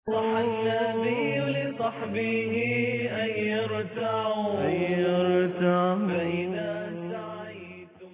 صح النبي لصحبه أن يرتعوا أن يرتعوا فإذا سعيتم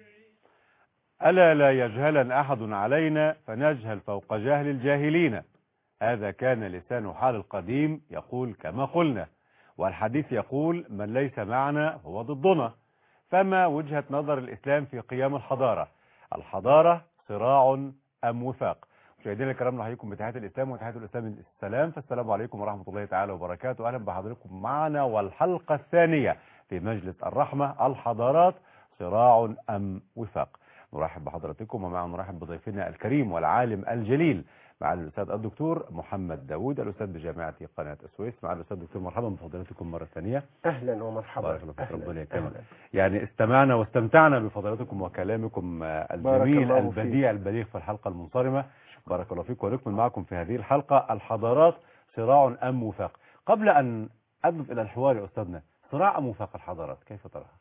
ألا لا يجهلا أحد علينا فنجهل فوق جهل الجاهلين هذا كان لسان حال القديم يقول كما قلنا والحديث يقول من ليس معنا هو ضدنا فما وجهة نظر الإسلام في قيام الحضارة الحضارة صراع أم وفاق مشاهدينا الكرام نحييكم بتحيات الإسلام وتحيات الإسلام السلام فالسلام عليكم ورحمة الله تعالى وبركاته أهلا بحضراتكم معنا والحلقة الثانية في مجلس الرحمة الحضارات صراع أم وفاق نرحب بحضراتكم ومع نرحب بضيفنا الكريم والعالم الجليل مع الأستاذ الدكتور محمد داوود الأستاذ بجامعة قناة السويس مع الأستاذ الدكتور مرحبا بفضيلتكم مرة ثانية اهلا ومرحبا بارك الله فيك أهلاً، ربنا يكرمك أهلاً. يعني استمعنا واستمتعنا بفضيلتكم وكلامكم آه، بارك الجميل الله البديع البليغ في الحلقة المنصرمة بارك الله فيك ونكمل معكم في هذه الحلقة الحضارات صراع أم وفاق قبل أن أضف إلى الحوار يا أستاذنا صراع أم وفاق الحضارات كيف تراها؟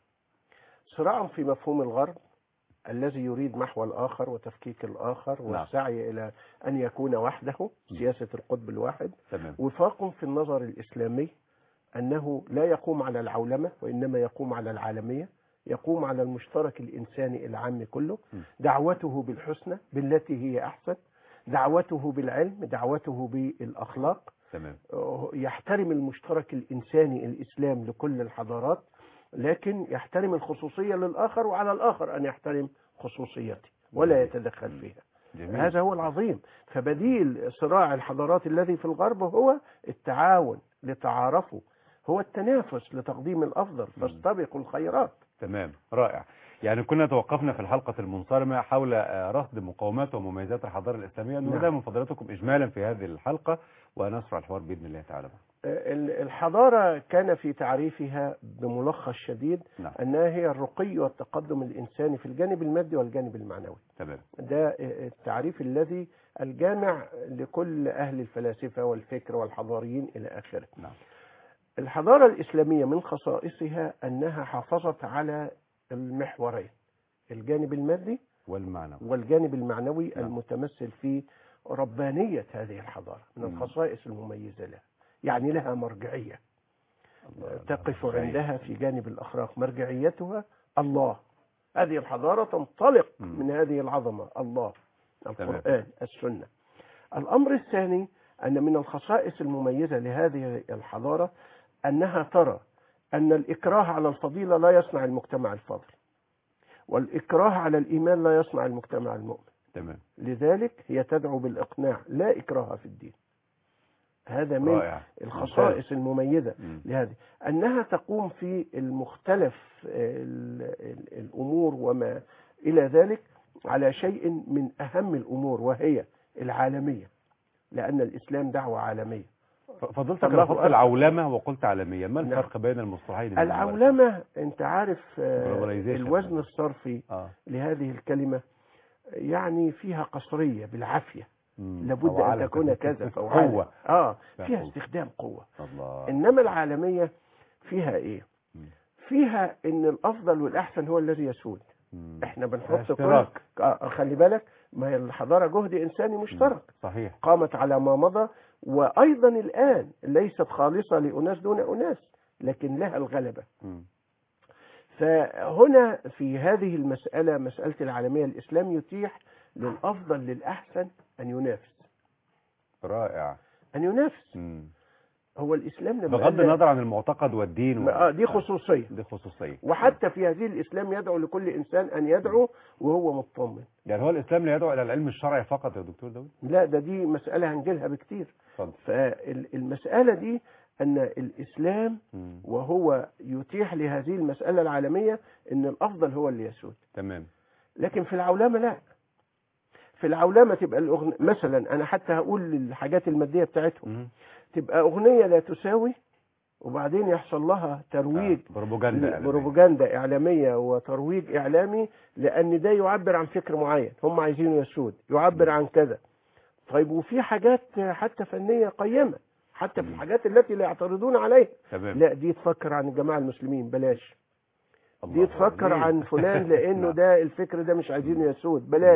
صراع في مفهوم الغرب الذي يريد محو الآخر وتفكيك الآخر نعم. والسعي إلى أن يكون وحده سياسة القطب الواحد تمام وفاق في النظر الإسلامي أنه لا يقوم على العولمة وإنما يقوم على العالمية يقوم على المشترك الإنساني العام كله م. دعوته بالحسنى بالتي هي أحسن دعوته بالعلم دعوته بالأخلاق تمام يحترم المشترك الإنساني الإسلام لكل الحضارات لكن يحترم الخصوصية للآخر وعلى الآخر أن يحترم خصوصيته ولا جميل. يتدخل فيها جميل هذا هو العظيم فبديل صراع الحضارات الذي في الغرب هو التعاون لتعارفوا هو التنافس لتقديم الأفضل فاستبقوا الخيرات تمام رائع يعني كنا توقفنا في الحلقة المنصرمة حول آه، رصد مقومات ومميزات الحضارة الإسلامية نعم. نريد من فضلاتكم إجمالا في هذه الحلقة ونشرع الحوار بإذن الله تعالى ال- الحضارة كان في تعريفها بملخص شديد نعم أنها هي الرقي والتقدم الإنساني في الجانب المادي والجانب المعنوي تمام ده التعريف الذي الجامع لكل أهل الفلاسفة والفكر والحضاريين إلى آخره نعم الحضارة الإسلامية من خصائصها أنها حافظت على المحورين الجانب المادي والمعنى والجانب المعنوي نعم. المتمثل في ربانية هذه الحضارة من مم. الخصائص المميزة لها يعني لها مرجعية الله تقف الله. عندها في جانب الأخلاق مرجعيتها الله هذه الحضارة تنطلق مم. من هذه العظمة الله تمام. القرآن السنة الأمر الثاني أن من الخصائص المميزة لهذه الحضارة أنها ترى أن الإكراه على الفضيلة لا يصنع المجتمع الفاضل والإكراه على الإيمان لا يصنع المجتمع المؤمن تمام لذلك هي تدعو بالإقناع لا إكراه في الدين هذا من رائع الخصائص المميزة مم. لهذه أنها تقوم في المختلف ال- ال- الأمور وما إلى ذلك على شيء من أهم الأمور وهي العالمية لأن الإسلام دعوة عالمية ف- فضلتك الله رفضت أكبر. العولمة وقلت عالمية ما نعم. الفرق بين المصطلحين العولمة أنت عارف آه، Globalization. الوزن الصرفي اه لهذه الكلمة يعني فيها قصرية بالعافية مم. لابد أن فوعلة. تكون كذا فوعلة. قوة آه فيها فيها قوة. استخدام قوة الله إنما العالمية فيها إيه مم. فيها إن الأفضل والأحسن هو الذي يسود مم. إحنا بنحط اشتراك. كل آه، خلي بالك ما هي الحضارة جهد إنساني مشترك صحيح قامت على ما مضى وأيضا الآن ليست خالصة لأناس دون أناس لكن لها الغلبة مم. فهنا في هذه المسألة مسألة العالمية الإسلام يتيح للأفضل للأحسن أن ينافس رائع أن ينافس مم. هو الإسلام لما بغض قال- النظر عن المعتقد والدين و... آه، دي خصوصية دي خصوصية وحتى في هذه الإسلام يدعو لكل إنسان أن يدعو وهو مطمن يعني هو الإسلام لا يدعو إلى العلم الشرعي فقط يا دكتور داود لا ده دي مسألة هنجيلها بكتير اتفضل فالمسألة دي أن الإسلام مم. وهو يتيح لهذه المسألة العالمية أن الأفضل هو اللي يسود تمام لكن في العولمة لا في العولمة تبقى الأغن... مثلا أنا حتى هقول الحاجات المادية بتاعتهم مم. تبقى أغنية لا تساوي وبعدين يحصل لها ترويج آه. بروباجندا إعلامية. بروباجندا إعلامية وترويج إعلامي لأن ده يعبر عن فكر معين هم عايزينه يسود يعبر عن كذا طيب وفي حاجات حتى فنية قيمة حتى في مم. الحاجات التي لا يعترضون عليها تمام لا دي تفكر عن الجماعة المسلمين بلاش الله دي تفكر جميل. عن فلان لأنه نعم. ده الفكر ده مش عايزينه يسود بلاش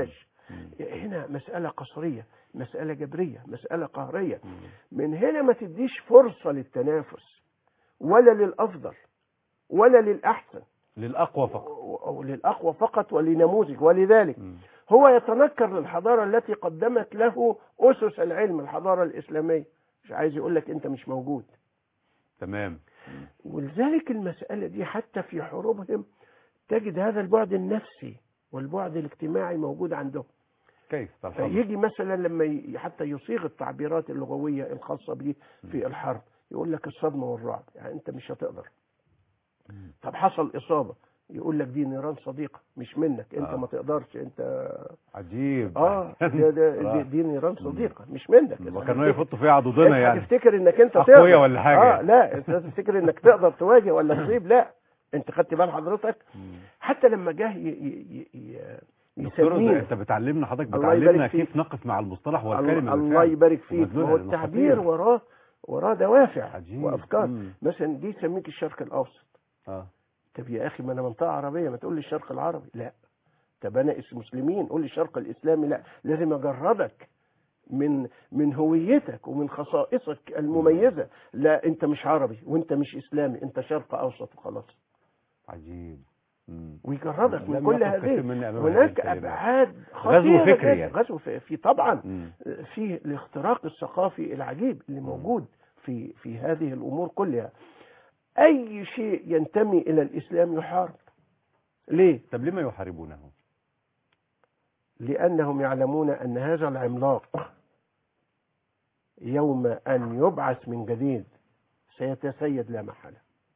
هنا مسألة قصرية مسألة جبرية مسألة قهرية من هنا ما تديش فرصة للتنافس ولا للأفضل ولا للأحسن للأقوى فقط أو للأقوى فقط ولنموذج ولذلك مم. هو يتنكر للحضارة التي قدمت له أسس العلم الحضارة الإسلامية مش عايز يقول لك أنت مش موجود تمام ولذلك المسألة دي حتى في حروبهم تجد هذا البعد النفسي والبعد الاجتماعي موجود عندهم كيف تلحظ يجي مثلا لما ي- حتى يصيغ التعبيرات اللغوية الخاصة به في الحرب يقول لك الصدمة والرعب يعني أنت مش هتقدر طب حصل إصابة يقول لك دي نيران صديقة مش منك أنت آه. ما تقدرش أنت عجيب اه ده ده دي, دي نيران صديقة مش منك ما كانوا يحطوا فيها عضدنا انت يعني هتفتكر انك انت أقوياء تقدر. ولا حاجة. اه لا انت تفتكر انك تقدر تواجه ولا تصيب لا انت خدت بال حضرتك مم. حتى لما جه ي- ي- ي- دكتور ده يسميه انت بتعلمنا حضرتك الله يبارك بتعلمنا فيك. كيف نقف مع المصطلح والكلمة الله, الله بالفعل. يبارك فيك ومدلولها ما هو لأنه التعبير خطير. وراه وراه دوافع عجيب. وافكار مم. مثلا دي يسميك الشرق الاوسط اه طب يا اخي ما انا منطقه عربيه ما تقول لي الشرق العربي لا طب انا اسم مسلمين قول لي الشرق الاسلامي لا لازم اجردك من من هويتك ومن خصائصك المميزه لا انت مش عربي وانت مش اسلامي انت شرق اوسط وخلاص عجيب مم. ويجردك من لم كل يقف كثير هذه منا أمام هذه هناك الكلمات. ابعاد غزو خطيره فكري جداً. يعني. غزو في, في طبعا مم. في الاختراق الثقافي العجيب اللي موجود في في هذه الامور كلها اي شيء ينتمي الى الاسلام يحارب ليه طب لما يحاربونه لانهم يعلمون ان هذا العملاق يوم ان يبعث من جديد سيتسيد لا محاله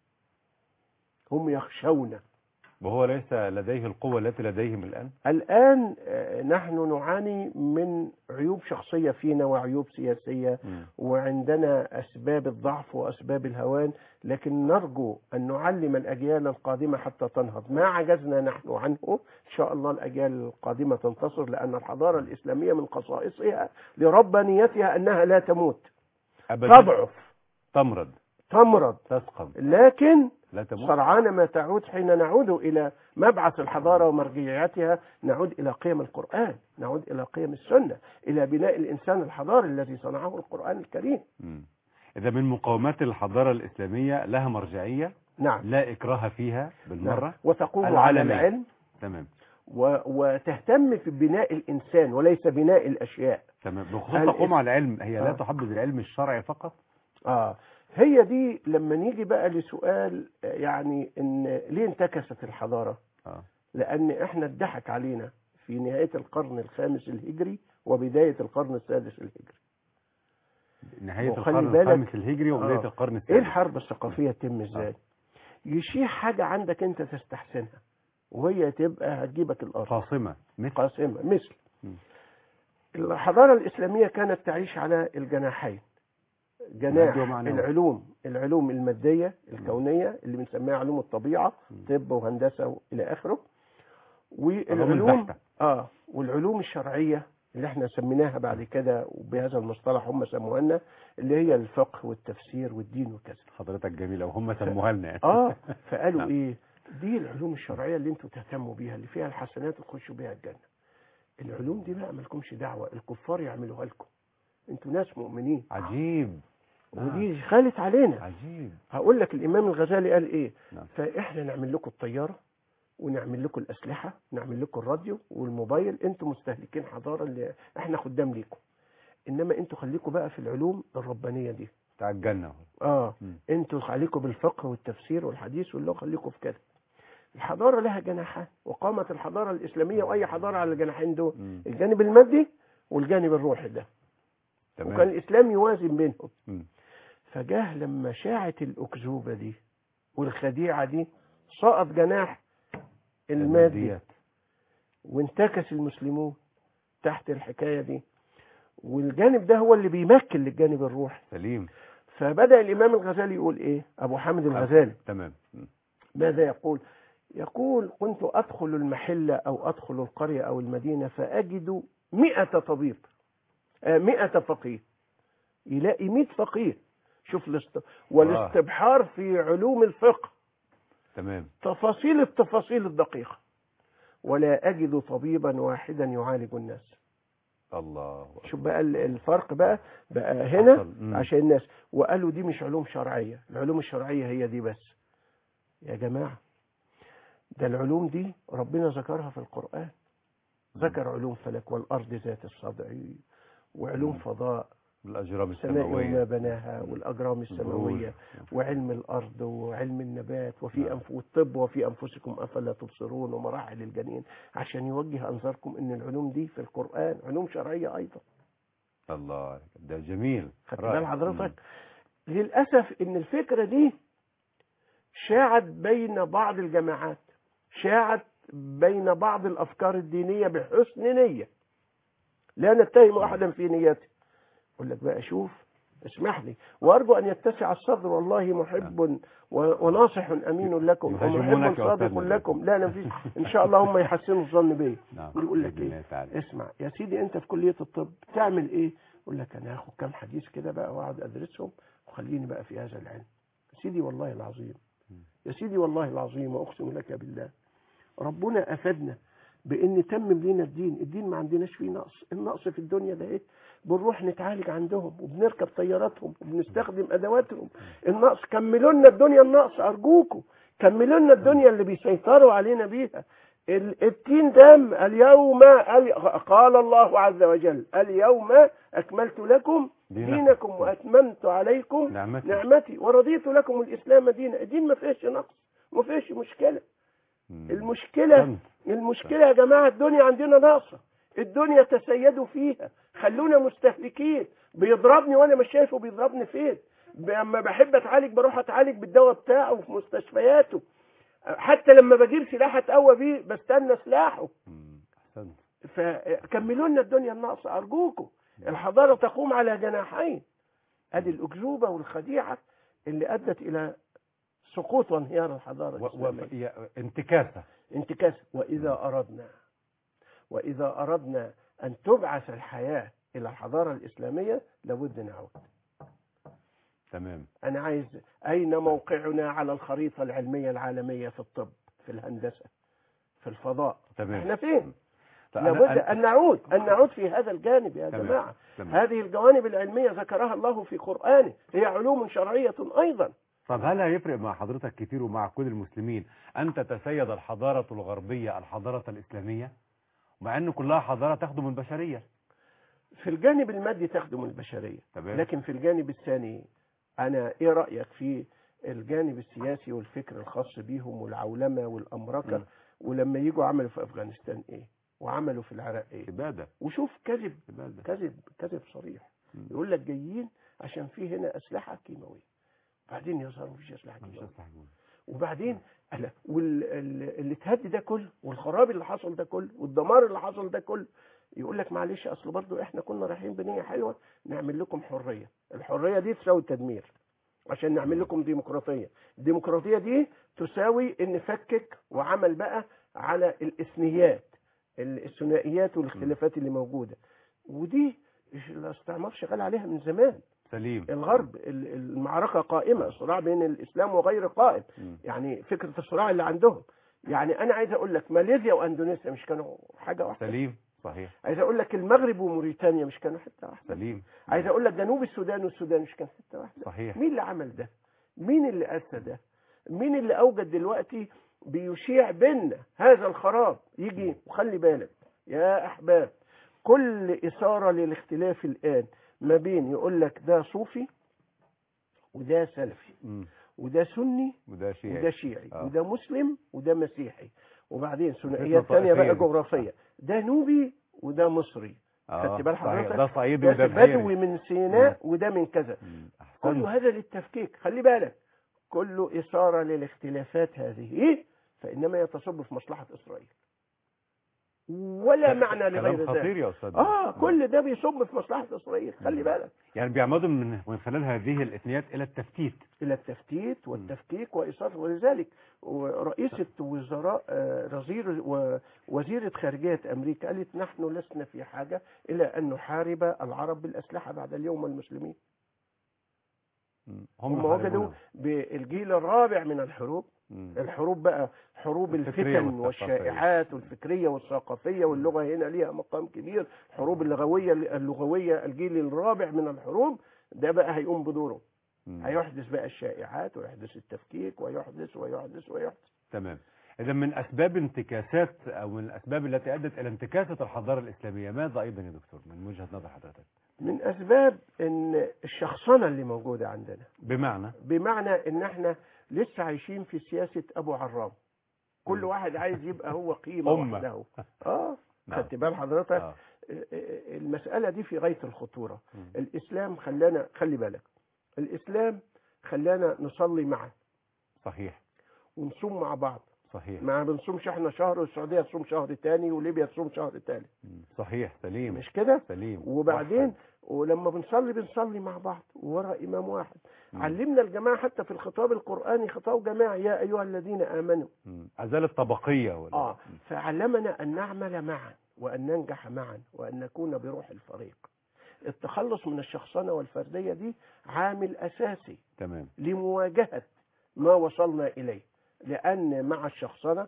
هم يخشون وهو ليس لديه القوة التي لديهم الآن الآن آه، نحن نعاني من عيوب شخصية فينا وعيوب سياسية مم. وعندنا أسباب الضعف وأسباب الهوان لكن نرجو أن نعلم الأجيال القادمة حتى تنهض ما عجزنا نحن عنه إن شاء الله الأجيال القادمة تنتصر لأن الحضارة الإسلامية من خصائصها لربانيتها أنها لا تموت أبدا تضعف تمرض تمرض تسقم لكن لا تموت سرعان ما تعود حين نعود إلى مبعث الحضارة ومرجعيتها نعود إلى قيم القرآن نعود إلى قيم السنة إلى بناء الإنسان الحضاري الذي صنعه القرآن الكريم مم. إذا من مقومات الحضارة الإسلامية لها مرجعية نعم لا إكراه فيها بالمرة نعم. وتقوم على العالمية. العلم تمام و... وتهتم في بناء الإنسان وليس بناء الأشياء تمام بخصوص هل تقوم إس- على العلم هي لا آه. تحبذ العلم الشرعي فقط آه هي دي لما نيجي بقى لسؤال آه، يعني إن ليه انتكست الحضارة آه. لأن إحنا اتضحك علينا في نهاية القرن الخامس الهجري وبداية القرن السادس الهجري نهاية وخلي القرن بالك- الخامس الهجري وبداية آه. القرن ايه السادس الحرب الثقافيه تتم ازاي يشيح حاجه عندك انت تستحسنها وهي تبقى هتجيبك الارض قاصمة مثل قاسمه مثل م. الحضاره الاسلاميه كانت تعيش على الجناحين جناح مادي ومعنوي. العلوم العلوم الماديه الكونيه اللي بنسميها علوم الطبيعه طب وهندسه الى اخره والعلوم البحتة. اه والعلوم الشرعيه اللي احنا سميناها بعد كده وبهذا المصطلح هم سموها لنا اللي هي الفقه والتفسير والدين وكذا حضرتك جميلة وهم سموها لنا يعني. اه فقالوا نعم. ايه دي العلوم الشرعيه اللي انتوا تهتموا بيها اللي فيها الحسنات وتخشوا بيها الجنه العلوم دي بقى مالكمش دعوه الكفار يعملوها لكم انتوا ناس مؤمنين عجيب ودي خالت علينا عجيب هقول لك الامام الغزالي قال ايه نعم. فاحنا نعمل لكم الطياره ونعمل لكم الاسلحه نعمل لكم الراديو والموبايل انتوا مستهلكين حضاره اللي احنا خدام ليكم انما انتوا خليكم بقى في العلوم الربانيه دي بتاع الجنة اه مم. انتوا عليكم بالفقه والتفسير والحديث واللغه خليكم في كده الحضاره لها جناحان وقامت الحضاره الاسلاميه واي حضاره على الجناحين دول مم. الجانب المادي والجانب الروحي ده وكان تمام الاسلام يوازن بينهم مم. فجاه لما شاعت الاكذوبه دي والخديعه دي سقط جناح المادي الماديات. وانتكس المسلمون تحت الحكايه دي والجانب ده هو اللي بيمكن للجانب الروحي سليم فبدا الامام الغزالي يقول ايه ابو حامد الغزالي تمام مم. ماذا يقول يقول كنت أدخل المحل أو أدخل القرية أو المدينة فأجد مئة طبيب آه، مئة فقيه يلاقي مئة فقيه شوف الاست... والاستبحار في علوم الفقه تمام تفاصيل التفاصيل الدقيقة ولا أجد طبيبا واحدا يعالج الناس الله شوف بقى ال- الفرق بقى بقى هنا حصل. مم. عشان الناس وقالوا دي مش علوم شرعية العلوم الشرعية هي دي بس يا جماعة ده العلوم دي ربنا ذكرها في القرآن ذكر علوم فلك والأرض ذات الصدع وعلوم مم. فضاء الأجرام السماء وما السماوية بناها والأجرام السماوية البروج. وعلم الأرض وعلم النبات وفي نعم. أنف والطب وفي أنفسكم أفلا تبصرون ومراحل الجنين عشان يوجه أنظاركم إن العلوم دي في القرآن علوم شرعية أيضا الله ده جميل خدت رائع. بال حضرتك للأسف إن الفكرة دي شاعت بين بعض الجماعات شاعت بين بعض الأفكار الدينية بحسن نية لا نتهم أحدا في نيته أقول لك بقى شوف اسمح لي وأرجو أن يتسع الصدر والله محب و- وناصح أمين لكم يهاجمونك ومحب يا صادق أستاذنا. لكم لا لا مفيش إن شاء الله هم يحسنوا الظن بي نعم يقول لك بإذن الله إيه تعالى. اسمع يا سيدي أنت في كلية الطب تعمل إيه يقول لك أنا هاخد كام حديث كده بقى وأقعد أدرسهم وخليني بقى في هذا العلم يا سيدي والله العظيم يا سيدي والله العظيم وأقسم لك بالله ربنا أفادنا بأن تمم لنا الدين الدين ما عندناش فيه نقص النقص في الدنيا ده إيه بنروح نتعالج عندهم وبنركب طياراتهم وبنستخدم أدواتهم النقص كملوا لنا الدنيا النقص أرجوكم كملوا لنا الدنيا اللي بيسيطروا علينا بيها ال- التين دم اليوم ال- قال الله عز وجل اليوم أكملت لكم دينكم. دينكم وأتممت عليكم نعمتي. نعمتي ورضيت لكم الإسلام دينا الدين ما فيهش نقص ما فيهش مشكلة مم. المشكلة أحسنت. المشكلة يا جماعة الدنيا عندنا ناقصة الدنيا تسيدوا فيها خلونا مستهلكين بيضربني وانا مش شايفه بيضربني فين لما بحب اتعالج بروح اتعالج بالدواء بتاعه في مستشفياته حتى لما بجيب سلاح اتقوى بيه بستنى سلاحه مم. أحسنت فكملوا لنا الدنيا الناقصة أرجوكم الحضارة تقوم على جناحين ادي الأكذوبة والخديعة اللي أدت إلى سقوط وانهيار الحضارة و... و... الإسلامية يا- انتكاسة انتكاس وإذا أردنا وإذا أردنا أن تبعث الحياة إلى الحضارة الإسلامية لابد نعود تمام أنا عايز أين موقعنا على الخريطة العلمية العالمية في الطب في الهندسة في الفضاء تمام احنا فين فأنا- لابد أنا- أن نعود أن نعود في هذا الجانب يا تمام. جماعة تمام. هذه الجوانب العلمية ذكرها الله في قرآنه هي علوم شرعية أيضا طب هل هيفرق مع حضرتك كتير ومع كل المسلمين أن تتسيد الحضارة الغربية الحضارة الإسلامية مع أن كلها حضارة تخدم البشرية في الجانب المادي تخدم البشرية تمام لكن في الجانب الثاني أنا إيه رأيك في الجانب السياسي والفكر الخاص بيهم والعولمة والأمركة م. ولما يجوا عملوا في أفغانستان إيه وعملوا في العراق إيه إبادة وشوف كذب إبادة كذب كذب صريح م. يقول لك جايين عشان في هنا أسلحة كيماوية بعدين يظهر مفيش أسلحة مش كيماوية أستحمل. وبعدين ألا واللي اتهد ده كله والخراب اللي حصل ده كله والدمار اللي حصل ده كله يقول لك معلش اصل برضو احنا كنا رايحين بنيه حلوه نعمل لكم حريه الحريه دي تساوي التدمير عشان نعمل لكم ديمقراطيه الديمقراطيه دي تساوي ان فكك وعمل بقى على الاثنيات ال- الثنائيات والاختلافات اللي موجوده ودي الاستعمار شغال عليها من زمان سليم الغرب ال- المعركه قائمه الصراع بين الاسلام وغير قائم مم. يعني فكرة الصراع اللي عندهم يعني أنا عايز أقول لك ماليزيا وأندونيسيا مش كانوا حاجة واحدة سليم صحيح عايز أقول لك المغرب وموريتانيا مش كانوا حتة واحدة سليم عايز أقول لك جنوب السودان والسودان مش كانوا حتة واحدة صحيح مين اللي عمل ده مين اللي أسى ده مين اللي أوجد دلوقتي بيشيع بينا هذا الخراب يجي وخلي بالك يا أحباب كل إثارة للاختلاف الآن ما بين يقول لك ده صوفي وده سلفي مم. وده سني وده شيء وده شيعي آه. وده مسلم وده مسيحي وبعدين فتنة ثنائيات ثانيه طائفية بقى دي. جغرافيه ده نوبي وده مصري آه. خدت بال صحيح. حضرتك؟ ده صعيدي ده وده بدوي بحيري من سيناء وده من كذا مم. كل أحسنت. هذا للتفكيك خلي بالك كل إثارة للاختلافات هذه فإنما يتصب في مصلحة إسرائيل ولا معنى كلام لغير خطير ذلك يا أستاذ آه كل ده بيصب في مصلحة إسرائيل خلي مم. بالك يعني بيعمدوا من من خلال هذه الاثنيات إلى التفتيت إلى التفتيت والتفكيك وإثارة ولذلك رئيسة وزراء آه، وزير و- وزيرة خارجية أمريكا قالت نحن لسنا في حاجة إلى أن نحارب العرب بالأسلحة بعد اليوم المسلمين مم. هم هم وجدوا يحاربونه. بالجيل الرابع من الحروب مم. الحروب بقى حروب الفكرية الفتن والثقافية. والشائعات والفكرية والثقافية واللغة هنا ليها مقام كبير حروب اللغوية اللغوية الجيل الرابع من الحروب ده بقى هيقوم بدوره مم. هيحدث بقى الشائعات ويحدث التفكيك ويحدث ويحدث ويحدث تمام إذا من أسباب انتكاسات أو من الأسباب التي أدت إلى انتكاسة الحضارة الإسلامية ماذا أيضا يا دكتور من وجهة نظر حضرتك من أسباب إن الشخصنة اللي موجودة عندنا بمعنى بمعنى إن إحنا لسه عايشين في سياسة أبو عرام كل مم. واحد عايز يبقى هو قيمة أمة. وحده اه نعم. خدت بال حضرتك آه. المسألة دي في غاية الخطورة مم. الإسلام خلانا خلي بالك الإسلام خلانا نصلي معا صحيح ونصوم مع بعض صحيح ما بنصومش احنا شهر والسعودية تصوم شهر تاني وليبيا تصوم شهر تاني مم. صحيح سليم مش كده سليم وبعدين وحد. ولما بنصلي بنصلي مع بعض وراء إمام واحد مم. علمنا الجماعة حتى في الخطاب القرآني خطاب جماعي يا أيها الذين آمنوا مم. أزال الطبقية ولا آه فعلمنا أن نعمل معا وأن ننجح معا وأن نكون بروح الفريق التخلص من الشخصنة والفردية دي عامل أساسي تمام لمواجهة ما وصلنا إليه لأن مع الشخصنة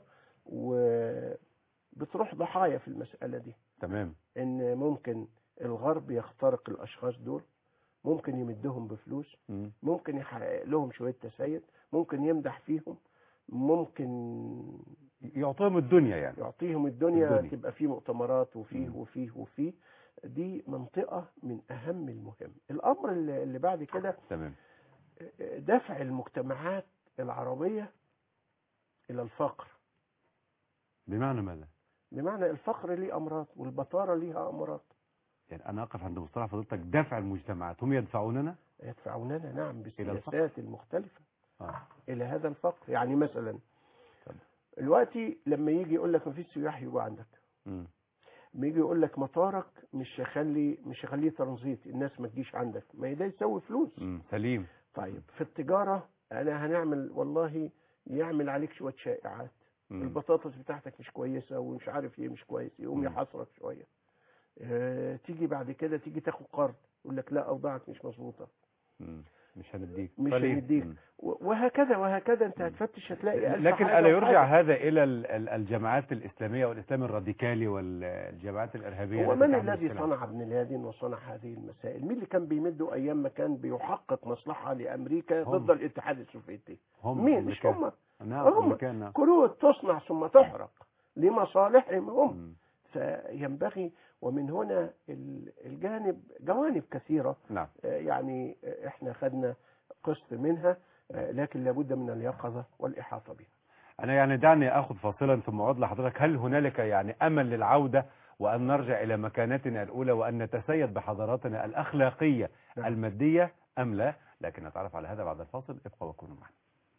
وبتروح ضحايا في المسألة دي تمام إن ممكن الغرب يخترق الأشخاص دول ممكن يمدهم بفلوس مم. ممكن يحقق لهم شوية تسيد ممكن يمدح فيهم ممكن يعطيهم الدنيا يعني يعطيهم الدنيا, الدنيا. تبقى فيه مؤتمرات وفيه مم. وفيه وفيه دي منطقة من أهم المهم الأمر اللي اللي بعد كده تمام دفع المجتمعات العربية إلى الفقر بمعنى ماذا بمعنى الفقر ليه أمراض والبطارة ليها أمراض يعني أنا أقف عند مصطلح فضيلتك دفع المجتمعات هم يدفعوننا يدفعوننا نعم الفقر. بالسياسات المختلفة آه. إلى هذا الفقر يعني مثلا طب. دلوقتي لما يجي يقول لك مفيش سياح يجوا عندك مم. لما يجي يقول لك مطارك مش هيخلي مش هيخليه ترانزيت الناس ما تجيش عندك ما ده يسوي فلوس مم. سليم طيب في التجارة أنا هنعمل والله يعمل عليك شوية شائعات مم. البطاطس بتاعتك مش كويسة ومش عارف ايه مش كويس يقوم مم. يحصرك شوية اه تيجي بعد كده تيجي تاخد قرض يقول لك لا أوضاعك مش مظبوطة مم. مش هنديك مش سليم. هنديك. مم. و- وهكذا وهكذا انت هتفتش هتلاقي ألف لكن حاجة ألا يرجع وحاجة. هذا إلى ال- ال- الجماعات الإسلامية والإسلام الراديكالي والجماعات الإرهابية هو التي من تعمل الذي السلاح؟ صنع ابن لادن وصنع هذه المسائل مين اللي كان بيمده أيام ما كان بيحقق مصلحة لأمريكا هم. ضد الاتحاد السوفيتي هم مين مش الأمريكان. هم نعم هم. الأمريكان نعم كروت تصنع ثم تحرق لمصالحهم هم مم. فينبغي ومن هنا ال- الجانب جوانب كثيرة نعم آه، يعني آه، احنا خدنا قسط منها آه، لكن لابد من اليقظة والإحاطة بها أنا يعني دعني أخذ فاصلا ثم أعود لحضرتك هل هنالك يعني أمل للعودة وأن نرجع إلى مكانتنا الأولى وأن نتسيد بحضاراتنا الأخلاقية نعم. المادية أم لا لكن نتعرف على هذا بعد الفاصل ابقوا وكونوا معنا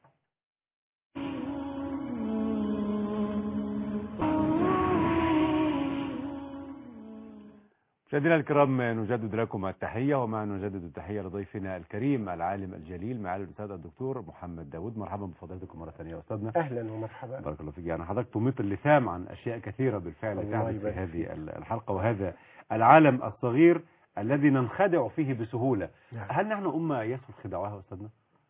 مشاهدينا الكرام نجدد لكم التحية ومع نجدد التحية لضيفنا الكريم العالم الجليل معالي الأستاذ الدكتور محمد داود مرحبا بفضيلتكم مرة ثانية يا أستاذنا أهلا ومرحبا بارك الله فيك يعني حضرتك تميط اللسان عن أشياء كثيرة بالفعل الله تحدث في يبارك هذه فيك. الحلقة وهذا العالم الصغير الذي ننخدع فيه بسهولة نعم. هل نحن أمة يسهل خداعها أستاذنا؟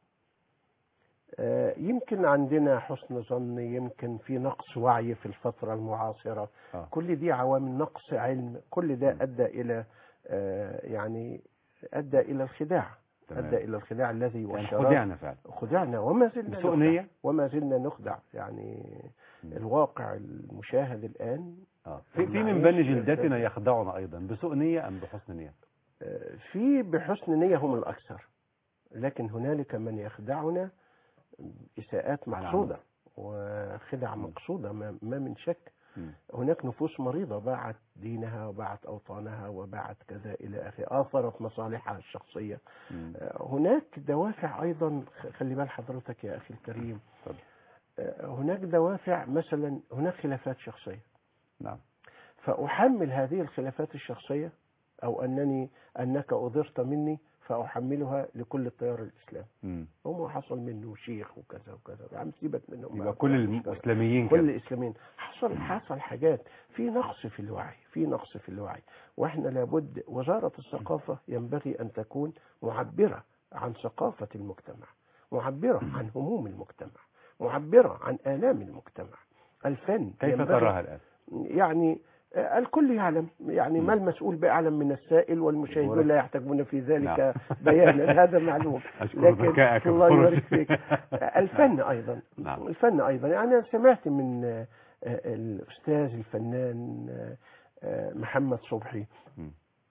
آه، يمكن عندنا حسن ظن يمكن في نقص وعي في الفترة المعاصرة آه. كل دي عوامل نقص علم كل ده أدى إلى آه، يعني أدى إلى الخداع تمام. أدى إلى الخداع الذي يعني والشرار خدعنا فعلا خدعنا وما زلنا بسوء نخدع. نية؟ وما زلنا نخدع يعني مم. الواقع المشاهد الآن آه. في, في من معلش. بني جلدتنا يخدعنا أيضا بسوء نية أم بحسن نية؟ آه، في بحسن نية هم الأكثر لكن هنالك من يخدعنا إساءات على مقصودة وخدع مم. مقصودة ما ما من شك مم. هناك نفوس مريضة باعت دينها وباعت أوطانها وباعت كذا إلى آخره آثرت مصالحها الشخصية مم. آه، هناك دوافع أيضا خ- خلي بال حضرتك يا أخي الكريم اتفضل. آه، هناك دوافع مثلا هناك خلافات شخصية نعم فأحمل هذه الخلافات الشخصية أو أنني أنك أضرت مني فأحملها لكل التيار الإسلامي مم. هو حصل منه شيخ وكذا وكذا يا عم سيبك منهم يبقى كل المسلمين كل كده الإسلاميين حصل حصل حاجات في نقص في الوعي في نقص في الوعي واحنا لابد وزارة الثقافة ينبغي أن تكون معبرة عن ثقافة المجتمع معبرة عن هموم المجتمع معبرة عن آلام المجتمع الفن كيف ينبغي- تراها الآن يعني آه، الكل يعلم يعني ما المسؤول بأعلم من السائل والمشاهدون ورك. لا يحتاجون في ذلك نعم. بيانا هذا معلوم أشكر ذكائك الله وفرصك. يبارك فيك آه، الفن أيضا نعم. الفن أيضا يعني أنا سمعت من آه، آه، الأستاذ الفنان آه، آه، محمد صبحي مم.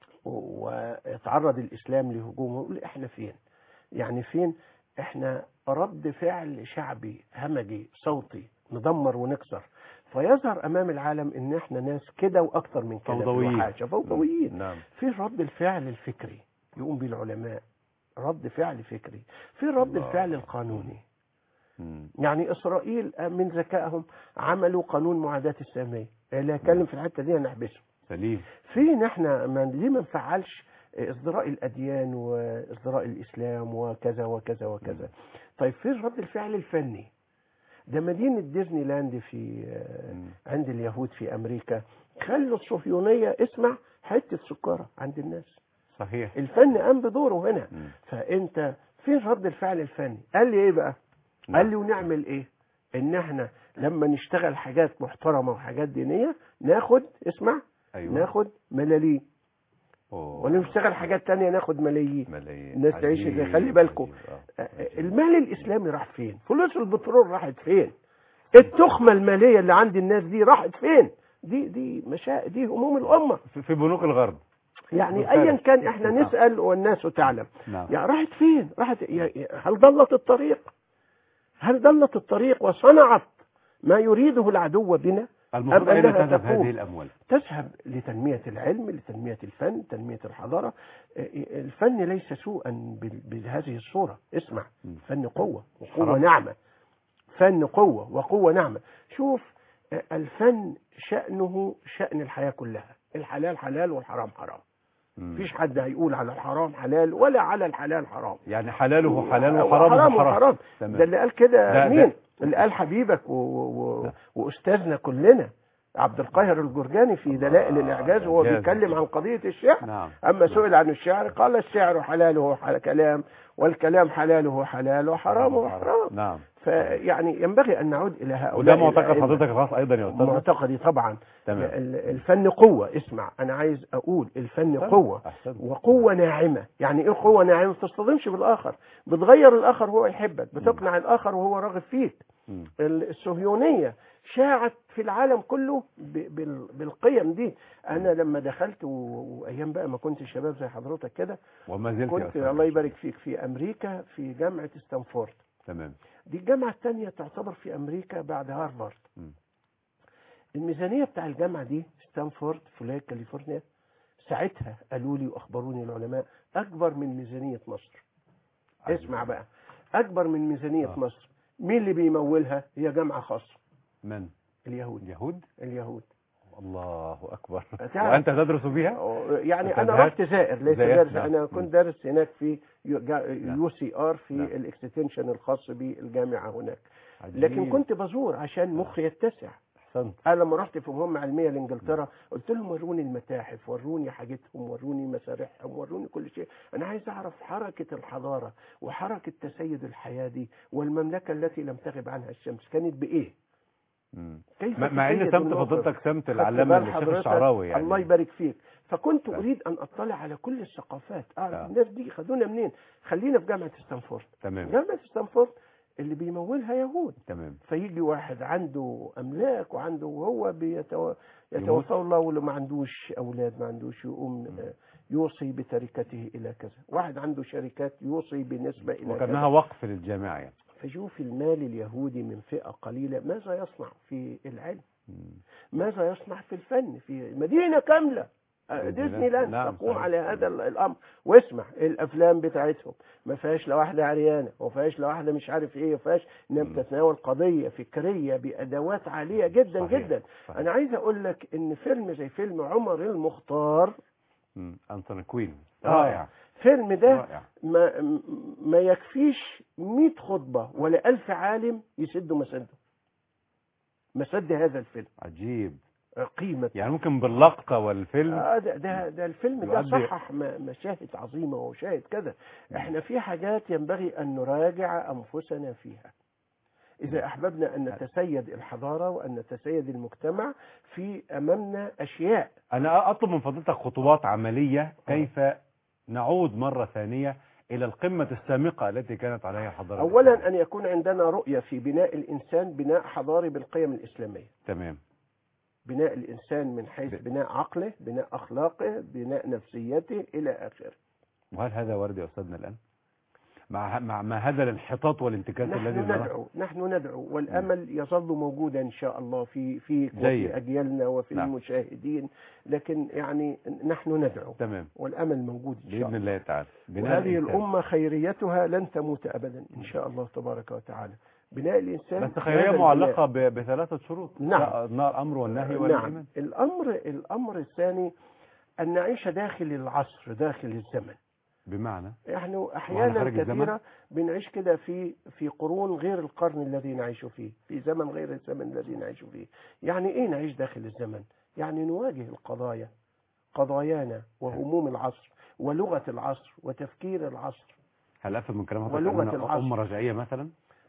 وتعرض الإسلام لهجومه يقول إحنا فين يعني فين إحنا رد فعل شعبي همجي صوتي ندمر ونكسر فيظهر أمام العالم إن إحنا ناس كده وأكتر من كده في فوضويين. الوحاشة فوضويين نعم في رد الفعل الفكري يقوم به العلماء رد فعل فكري في رد الله. الفعل القانوني مم. يعني إسرائيل من ذكائهم عملوا قانون معاداة السامية اللي هيتكلم في الحتة دي هنحبسه سليم فين احنا ما ليه ما نفعلش ازدراء الاديان وازدراء الاسلام وكذا وكذا وكذا طيب فين رد الفعل الفني ده مدينه ديزني لاند في مم. عند اليهود في امريكا خلوا الصهيونيه اسمع حته سكره عند الناس صحيح الفن قام بدوره هنا مم. فانت فين رد الفعل الفني قال لي ايه بقى نعم. قال لي ونعمل ايه ان احنا لما نشتغل حاجات محترمه وحاجات دينيه ناخد اسمع أيوة ناخد ملاليم أوه. ولا نشتغل حاجات تانية ناخد ملايين ملايين الناس تعيش عجيب، ازاي خلي بالكم عجيب. آه. عجيب. المال الاسلامي راح فين فلوس البترول راحت فين التخمه الماليه اللي عند الناس دي راحت فين دي دي مشا دي هموم الامه في- في بنوك الغرب يعني بالفعل. ايا كان احنا نعم. نسال والناس تعلم نعم يعني راحت فين راحت يا- يا- هل ضلت الطريق هل ضلت الطريق وصنعت ما يريده العدو بنا المفروض أم أين أنها تذهب تقوم؟ هذه الأموال تذهب لتنمية العلم لتنمية الفن تنمية الحضارة الفن ليس سوءا بال- بهذه الصورة اسمع م. فن قوة وقوة حرام. نعمة فن قوة وقوة نعمة شوف الفن شأنه شأن الحياة كلها الحلال حلال والحرام حرام مم. مفيش حد هيقول على الحرام حلال ولا على الحلال حرام يعني حلاله حلال وحرامه وحرام حرام وحرام تمام. ده اللي قال كده ده- مين ده- اللي قال حبيبك و... و... و... لا. واستاذنا كلنا عبد القاهر الجرجاني في دلائل آه، الاعجاز وهو إعجاز. بيتكلم عن قضيه الشعر نعم اما سئل عن الشعر قال الشعر حلاله حل... كلام والكلام حلاله حلال وحرامه حرام نعم فيعني ينبغي ان نعود الى هؤلاء وده معتقد الأئمة. حضرتك الخاص أيضا يا أستاذ معتقدي طبعا تمام ال- الفن قوه اسمع انا عايز اقول الفن قوه أحسنت. وقوة ناعمة يعني ايه قوة ناعمة ما تصطدمش بالاخر بتغير الاخر وهو يحبك بتقنع الاخر وهو راغب فيك مم. ال- الصهيونية شاعت في العالم كله ب- بال- بالقيم دي انا لما دخلت و- وايام بقى ما كنت شباب زي حضرتك كده وما زلت يا كنت أستاذ. الله يبارك فيك في امريكا في جامعة ستانفورد تمام دي الجامعة الثانية تعتبر في امريكا بعد هارفارد مم. الميزانية بتاع الجامعة دي ستانفورد في ولاية كاليفورنيا ساعتها قالوا لي واخبروني العلماء اكبر من ميزانية مصر اسمع بقى اكبر من ميزانية آه. مصر مين اللي بيمولها هي جامعة خاصة من اليهود اليهود اليهود الله أكبر تعرف- وأنت تدرس بها يعني أنت انا ذهبت- رحت زائر ليس زائر، دارس نعم. انا مم. كنت دارس هناك في نعم. يو سي ار في نعم. الاكستنشن الخاص بالجامعه هناك عجيب. لكن كنت بزور عشان مخي يتسع أحسنت انا لما رحت في مهمه علميه لانجلترا قلت لهم وروني المتاحف وروني حاجتهم وروني مسارحهم وروني كل شيء انا عايز اعرف حركه الحضاره وحركه تسيد الحياه دي والمملكه التي لم تغب عنها الشمس كانت بايه مم. كيف مع- مع ان تسيد سمت الموقف؟ فضيلتك سمت خدت العلامه بال الشيخ حضرتك؟ الشعراوي يعني الله يبارك فيك فكنت نعم. اريد ان اطلع على كل الثقافات اعرف نعم. الناس دي خدونا منين خلينا في جامعه ستانفورد تمام جامعه ستانفورد اللي بيمولها يهود تمام فيجي واحد عنده املاك وعنده وهو بيتو... يموت. يتوفى الله واللي ما عندوش اولاد ما عندوش يقوم مم. آه، يوصي بتركته الى كذا واحد عنده شركات يوصي بنسبه الى وكانها كذا وقف للجامعه يعني فشوف المال اليهودي من فئه قليله ماذا يصنع في العلم مم. ماذا يصنع في الفن في مدينة كاملة آه، ديزني ديزني لاند نعم، تقوم صحيح. على هذا ال- الامر واسمع الافلام بتاعتهم ما فيهاش لا واحده عريانه وما فيهاش لا واحده مش عارف ايه ما فيهاش انها مم. بتتناول قضيه فكريه بادوات عاليه جدا صحيح. جدا صحيح. انا عايز اقول لك ان فيلم زي فيلم عمر المختار مم. انتون كوين آه. رائع فيلم ده رائع ما م- ما يكفيش 100 خطبه ولا ألف عالم يسدوا مسده مسد هذا الفيلم عجيب قيمة يعني ممكن باللقطة والفيلم آه ده, ده, ده الفيلم ده يؤدي- صحح م- مشاهد عظيمة ومشاهد كذا احنا في حاجات ينبغي أن نراجع أنفسنا فيها إذا أحببنا أن نتسيد الحضارة وأن نتسيد المجتمع في أمامنا أشياء أنا أطلب من فضيلتك خطوات عملية كيف نعود مرة ثانية إلى القمة السامقة التي كانت عليها حضارة أولا أن يكون عندنا رؤية في بناء الإنسان بناء حضاري بالقيم الإسلامية تمام بناء الإنسان من حيث ب- بناء عقله بناء أخلاقه بناء نفسيته إلى آخره وهل هذا وارد يا أستاذنا الآن مع مع ما هذا الانحطاط والانتكاس الذي نحن نراه ندعو نحن ندعو والامل يظل موجودا ان شاء الله في في جيد. وفي اجيالنا وفي نعم. المشاهدين لكن يعني نحن ندعو تمام والامل موجود ان شاء بإذن الله الله تعالى بناء وهذه الإنسان. الامه خيريتها لن تموت ابدا ان شاء الله تبارك وتعالى بناء الانسان بس خيرية هذا معلقة ب- بثلاثة شروط نعم. لا- الأمر والنهي البناء. والإيمان نعم الامر الامر الثاني ان نعيش داخل العصر داخل الزمن بمعنى نحن وعلى احيانا خارج الزمن؟ كثيره بنعيش كده في في قرون غير القرن الذي نعيش فيه في زمن غير الزمن الذي نعيش فيه يعني ايه نعيش داخل الزمن يعني نواجه القضايا قضايانا وهموم العصر ولغه العصر وتفكير العصر هل أفهم من كلام حضرتك ولغة أننا العصر. أمة رجعية مثلا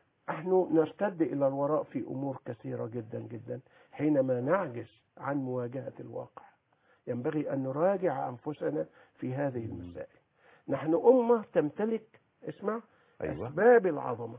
نحن نرتد الى الوراء في امور كثيره جدا جدا حينما نعجز عن مواجهه الواقع ينبغي ان نراجع انفسنا في هذه المسائل نحن امه تمتلك اسمع أيوة أسباب العظمة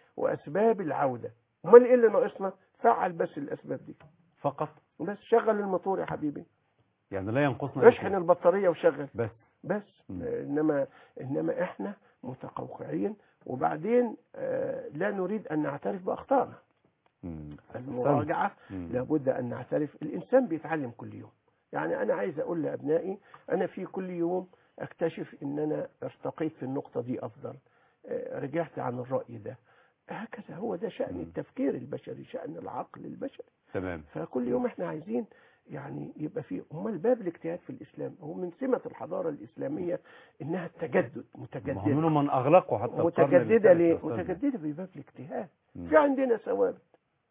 وأسباب العودة أمال إيه اللي ناقصنا؟ فعل بس الأسباب دي فقط بس شغل الموتور يا حبيبي يعني لا ينقصنا اشحن شيء. البطارية وشغل بس بس مم. آه، إنما إنما إحنا متقوقعين وبعدين آه، لا نريد أن نعترف بأخطائنا مم. المراجعة مم. لابد أن نعترف الإنسان بيتعلم كل يوم يعني أنا عايز أقول لأبنائي أنا في كل يوم أكتشف إن أنا ارتقيت في النقطة دي أفضل آه، رجعت عن الرأي ده هكذا هو ده شأن مم. التفكير البشري شأن العقل البشري تمام فكل يوم احنا عايزين يعني يبقى في امال باب الاجتهاد في الاسلام هو من سمه الحضاره الاسلاميه انها التجدد ما هو متجدده منهم من أغلقوا حتى القرن متجدده الثالث ليه؟ يا أستاذنا. متجدده في باب الاجتهاد مم. في عندنا ثوابت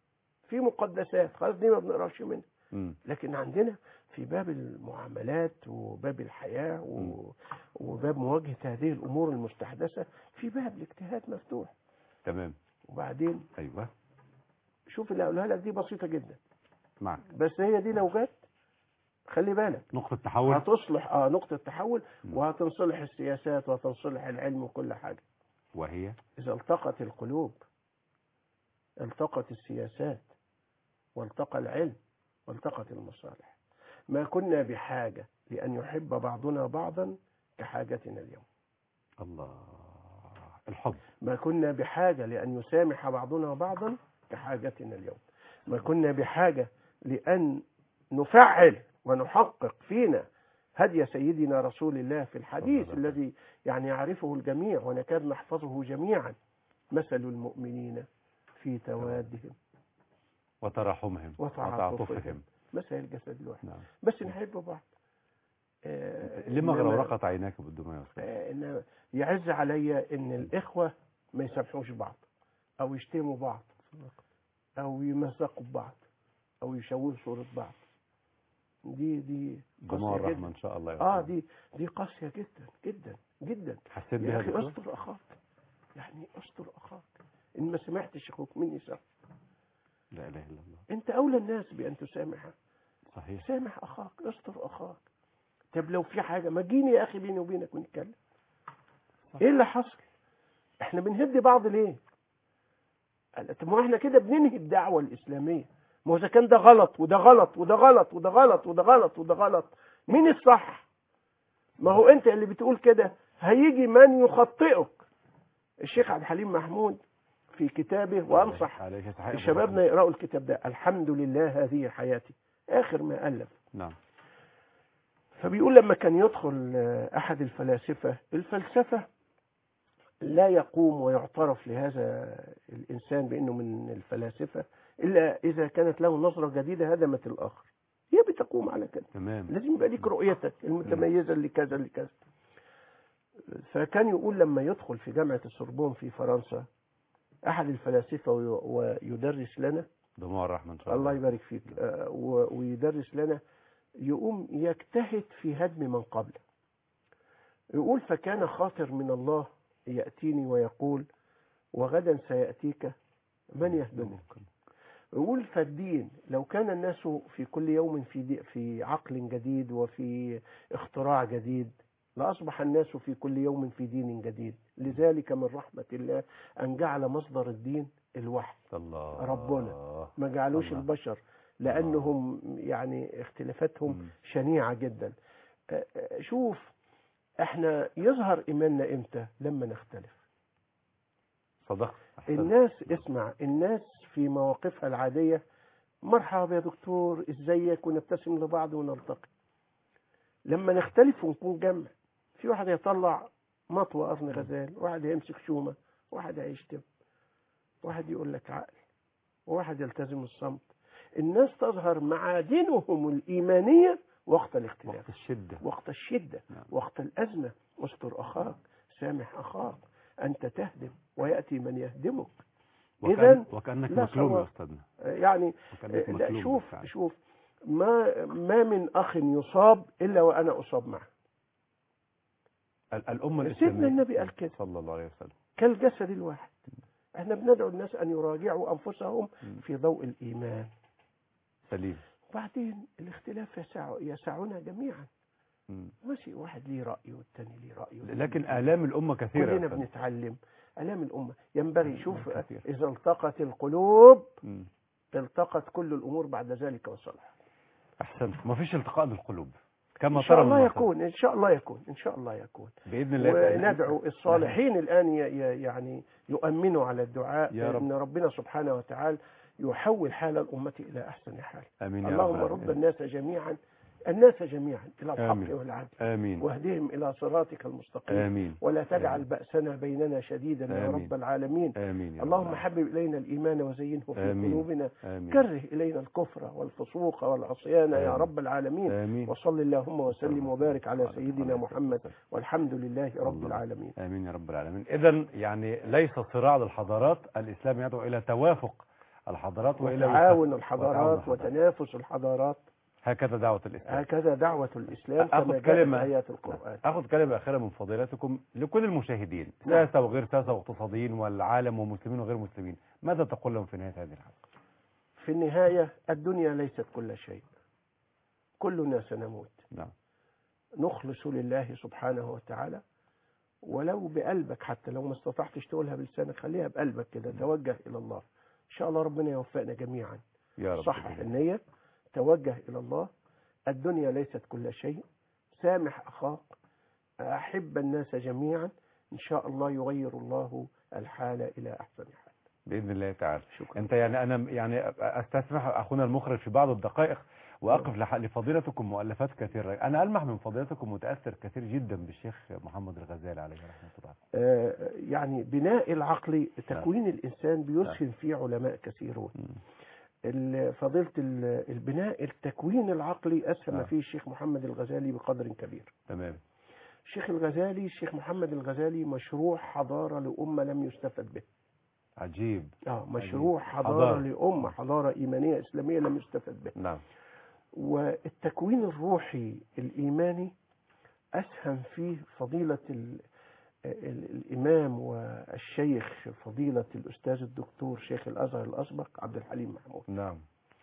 في مقدسات خلاص دي ما بنقراش منها مم. لكن عندنا في باب المعاملات وباب الحياه و... وباب مواجهه هذه الامور المستحدثه في باب الاجتهاد مفتوح تمام وبعدين أيوة شوف اللي هقولها لك دي بسيطه جدا معك بس هي دي لو جت خلي بالك نقطة تحول هتصلح اه نقطة تحول مم. وهتنصلح السياسات وهتنصلح العلم وكل حاجة وهي إذا التقت القلوب التقت السياسات والتقى العلم والتقت المصالح ما كنا بحاجة لأن يحب بعضنا بعضا كحاجتنا اليوم الله الحب ما كنا بحاجة لأن يسامح بعضنا بعضا كحاجتنا اليوم ما كنا بحاجة لأن نفعل ونحقق فينا هدي سيدنا رسول الله في الحديث صلى الله عليه الذي يعني يعرفه الجميع ونكاد نحفظه جميعا مثل المؤمنين في توادهم وتراحمهم وتعاطفهم. وتعاطفهم مثل الجسد الواحد نعم بس نحب بعض آه، لما إنما- غرورقت عيناك بالدموع يا أستاذ آه، إنما يعز علي ان الاخوه ما يسامحوش بعض او يشتموا بعض او يمزقوا بعض او يشوهوا صوره بعض دي دي دموع قاسيه الرحمة جدا إن شاء الله يا اه أستاذ. دي دي قاسيه جدا جدا جدا حسيت يا بها اخي دكتور؟ استر اخاك يعني استر اخاك ان ما سمعتش اخوك مني سامح لا إله إلا الله انت اولى الناس بان تسامحه صحيح سامح اخاك استر اخاك طب لو في حاجه ما تجيني يا اخي بيني وبينك ونتكلم صح. ايه اللي حصل احنا بنهد بعض ليه قال طب ما احنا كده بننهي الدعوه الاسلاميه ما هو اذا كان ده غلط وده غلط وده غلط وده غلط وده غلط وده غلط مين الصح ما هو انت اللي بتقول كده هيجي من يخطئك الشيخ عبد الحليم محمود في كتابه وانصح عليك يستحق شبابنا يقرأوا الكتاب ده الحمد لله هذه حياتي آخر ما ألف نعم فبيقول لما كان يدخل آه، أحد الفلاسفة الفلسفة لا يقوم ويعترف لهذا الإنسان بأنه من الفلاسفة إلا إذا كانت له نظرة جديدة هدمت الآخر هي بتقوم على كده تمام لازم يبقى ليك رؤيتك المتميزة اللي كذا اللي كذا فكان يقول لما يدخل في جامعة السوربون في فرنسا أحد الفلاسفة وي- ويدرس لنا دموع الرحمة إن شاء الله الله يبارك فيك آه، و- ويدرس لنا يقوم يجتهد في هدم من قبله يقول فكان خاطر من الله يأتيني ويقول وغدا سيأتيك من يهدمك يقول فالدين لو كان الناس في كل يوم في دي في عقل جديد وفي اختراع جديد لأصبح الناس في كل يوم في دين جديد لذلك من رحمة الله أن جعل مصدر الدين الوحي الله ربنا. ما جعلوش الله. البشر لأنهم يعني اختلافاتهم مم. شنيعة جدا آه، آه، شوف احنا يظهر إيماننا إمتى لما نختلف صدقت أحسنت. الناس اسمع الناس في مواقفها العادية مرحبا يا دكتور ازيك ونبتسم لبعض ونلتقي لما نختلف ونكون جمع في واحد يطلع مطوى قرن غزال واحد يمسك شومة واحد هيشتم واحد يقول لك عقل وواحد يلتزم الصمت الناس تظهر معادنهم الإيمانية وقت الاختلاف وقت الشدة وقت الشدة نعم. وقت الأزمة استر أخاك سامح أخاك أنت تهدم ويأتي من يهدمك وكأن إذن وكأنك لا مكلوم يا صواب. أستاذنا يعني وكأنك لا مكلوم شوف بالفعل. شوف ما ما من أخ يصاب إلا وأنا أصاب معه ال- الأمة سيدنا الإسلامية النبي قال كده. صلى الله عليه وسلم كالجسد الواحد احنا بندعو الناس أن يراجعوا أنفسهم مم. في ضوء الإيمان سليم وبعدين الاختلاف يسع يسعنا جميعا مم. ماشي واحد ليه رأي والتاني ليه رأي لكن آلام الأمة كثيرة يا كلنا أستاذ. بنتعلم آلام الأمة ينبغي شوف كثير. إذا التقت القلوب مم. التقت كل الأمور بعد ذلك وصلح أحسنت ما فيش التقاء بالقلوب كما إن شاء ترى الله المثل. يكون إن شاء الله يكون إن شاء الله يكون بإذن الله تعالى. وندعو الصالحين الآن ي- ي- يعني يؤمنوا على الدعاء يا رب. أن ربنا سبحانه وتعالى يحول حال الأمة إلى أحسن حال آمين يا رب اللهم العالمين. رد الناس جميعا الناس جميعا إلى آمين. الحق والعدل آمين واهدهم إلى صراطك المستقيم آمين ولا تجعل آمين. بأسنا بيننا شديدا يا آمين. رب العالمين آمين يا رب اللهم العالمين. حبب إلينا الإيمان وزينه في آمين. قلوبنا آمين كره إلينا الكفر والفسوق والعصيان يا آمين. رب العالمين آمين وصل اللهم وسلم وبارك على على سيدنا عليه محمد الصلاة والحمد لله رب الله. العالمين آمين يا رب العالمين إذا يعني ليس صراع للحضارات الإسلام يدعو إلى توافق الحضارات وإلى وتعاون وتعاون الحضارات الحضارات. وتنافس الحضارات هكذا دعوة الإسلام هكذا دعوة الإسلام أخذ كما جاء كلمة. في آيات القرآن أخذ كلمة أخيرة من فضيلتكم لكل المشاهدين نعم. ساسة وغير ساسة واقتصاديين والعالم ومسلمين وغير مسلمين ماذا تقول لهم في نهاية هذه الحلقة في النهاية الدنيا ليست كل شيء كلنا سنموت نعم نخلص لله سبحانه وتعالى ولو بقلبك حتى لو ما استطعتش تقولها بلسانك خليها بقلبك كده توجه إلى الله إن شاء الله ربنا يوفقنا جميعا يا رب صحح النية توجه إلى الله الدنيا ليست كل شيء سامح أخاك أحب الناس جميعا إن شاء الله يغير الله الحال إلى أحسن حال بإذن الله تعالى شكرا انت يعني انا يعني استسمح اخونا المخرج في بعض الدقائق واقف لح- لفضيلتكم مؤلفات كثيره انا المح من فضيلتكم متاثر كثير جدا بالشيخ محمد الغزالي عليه رحمه الله آه، يعني بناء العقل تكوين الإنسان بيسهم فيه علماء كثيرون مم. ال- فضيلة ال- البناء التكوين العقلي أسهم نعم. فيه الشيخ محمد الغزالي بقدر كبير تمام الشيخ الغزالي الشيخ محمد الغزالي مشروع حضارة لأمة لم يستفد به عجيب آه مشروع حضارة, حضارة. لأمة حضارة إيمانية إسلامية لم يستفد به نعم والتكوين الروحي الإيماني أسهم فيه فضيلة ال ال الإمام والشيخ فضيلة الأستاذ الدكتور شيخ الأزهر الأسبق عبد الحليم محمود نعم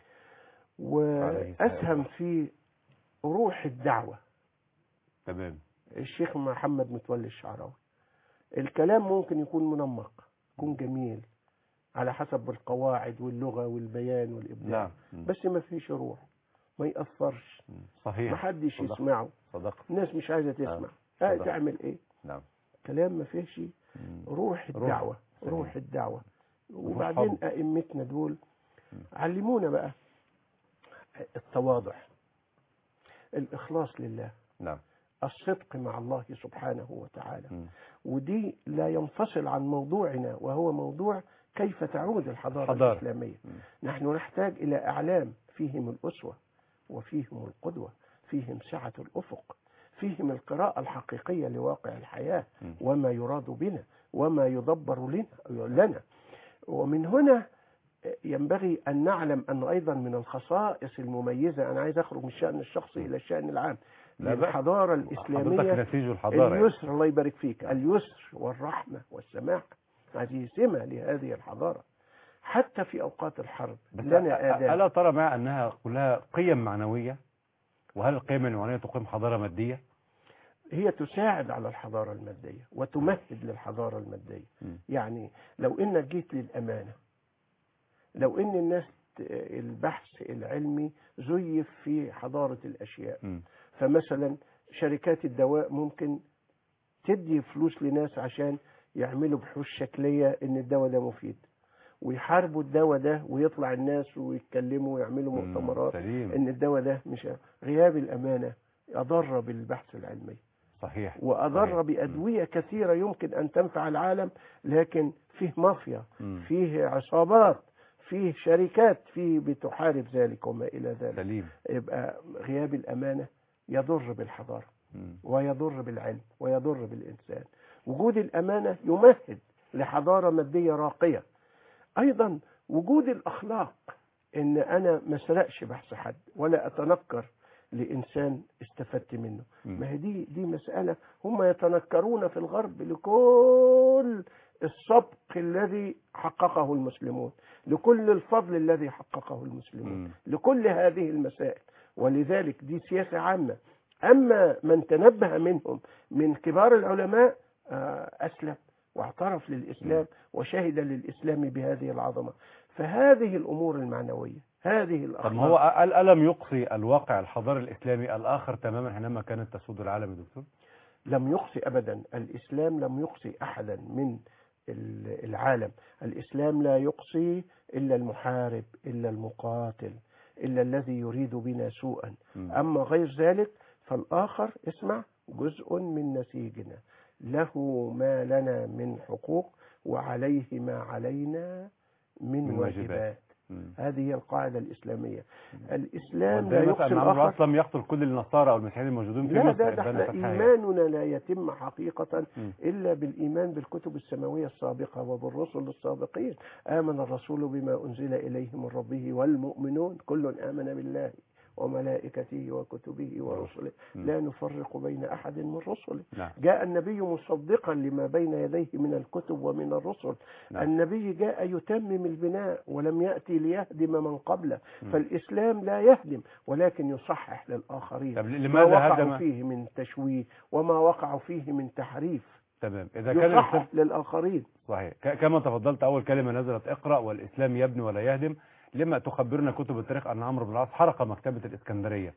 وأسهم في روح الدعوة تمام الشيخ محمد متولي الشعراوي الكلام ممكن يكون منمق يكون جميل على حسب القواعد واللغة والبيان والإبداع نعم مم. بس ما فيش روح ما يأثرش مم. ما صحيح حدش صدقت. يسمعه صدقت الناس مش عايزة تسمع آه. آه صدق. تعمل ايه نعم كلام ما فيش مم. روح الدعوة صحيح. روح الدعوة روح وبعدين حب. أئمتنا دول مم. علمونا بقى التواضع الإخلاص لله نعم الصدق مع الله سبحانه وتعالى مم. ودي لا ينفصل عن موضوعنا وهو موضوع كيف تعود الحضارة حضارة. الإسلامية مم. نحن نحتاج إلى أعلام فيهم الأسوة وفيهم القدوة فيهم سعة الأفق فيهم القراءة الحقيقية لواقع الحياة مم. وما يراد بنا وما يدبر لنا, لنا ومن هنا ينبغي أن نعلم أن أيضا من الخصائص المميزة أنا عايز أخرج من الشأن الشخصي إلى الشأن العام لا بأس. للحضارة حضرتك الإسلامية نسيج الحضارة يعني. اليسر الله يبارك فيك اليسر والرحمة والسماحة هذه سمة لهذه الحضارة حتى في أوقات الحرب بس لنا أ- آداب ألا ترى مع أنها كلها قيم معنوية وهل القيم المعنوية تقيم حضارة مادية هي تساعد على الحضارة المادية وتمهد للحضارة المادية م. يعني لو انك جيت للأمانة لو ان الناس ت- البحث العلمي زيف في حضارة الأشياء م. فمثلا شركات الدواء ممكن تدي فلوس لناس عشان يعملوا بحوث شكلية ان الدواء ده مفيد ويحاربوا الدواء ده ويطلع الناس ويتكلموا ويعملوا م. مؤتمرات سليم ان الدواء ده مش غياب الأمانة أضر بالبحث العلمي صحيح وأضر صحيح. بأدوية كثيرة يمكن أن تنفع العالم لكن فيه مافيا م. فيه عصابات فيه شركات فيه بتحارب ذلك وما إلى ذلك سليم يبقى غياب الأمانة يضر بالحضارة م. ويضر بالعلم ويضر بالإنسان وجود الأمانة يمهد لحضارة مادية راقية أيضا وجود الأخلاق إن أنا ما سرقش بحث حد ولا أتنكر لإنسان استفدت منه م. ما هي دي دي مسألة هم يتنكرون في الغرب لكل السبق الذي حققه المسلمون لكل الفضل الذي حققه المسلمون م. لكل هذه المسائل ولذلك دي سياسة عامة أما من تنبه منهم من كبار العلماء آه، أسلم واعترف للإسلام وشهد للإسلام بهذه العظمة فهذه الأمور المعنوية هذه طب الأخلاق ما هو أل- ألم يقصي الواقع الحضاري الإسلامي الآخر تماما حينما كانت تسود العالم يا دكتور لم يقصي أبدا الإسلام لم يقصي أحدا من ال- العالم الإسلام لا يقصي إلا المحارب إلا المقاتل إلا الذي يريد بنا سوءا م. أما غير ذلك فالآخر اسمع جزء من نسيجنا له ما لنا من حقوق وعليه ما علينا من, من واجبات. واجبات م. هذه هي القاعدة الإسلامية الإسلام وزي لا مثلا يقصي أن عمرو الآخر أصلا يقتل كل النصارى أو المسيحيين الموجودين في لا مصر ده, ده إبانة احنا فتحية. إيماننا لا يتم حقيقة م. إلا بالإيمان بالكتب السماوية السابقة وبالرسل السابقين آمن الرسول بما أنزل إليه من ربه والمؤمنون كل آمن بالله وملائكته وكتبه ورسله م. لا نفرق بين أحد من رسله نعم جاء النبي مصدقا لما بين يديه من الكتب ومن الرسل نعم. النبي جاء يتمم البناء ولم يأتي ليهدم من قبله م. فالإسلام لا يهدم ولكن يصحح للآخرين طب ما لماذا وقعوا هدم فيه من تشويه وما وقعوا فيه من تحريف تمام إذا كان الإسلام يصحح للآخرين صحيح ك- كما تفضلت أول كلمة نزلت اقرأ والإسلام يبني ولا يهدم لما تخبرنا كتب التاريخ أن عمرو بن العاص حرق مكتبة الإسكندرية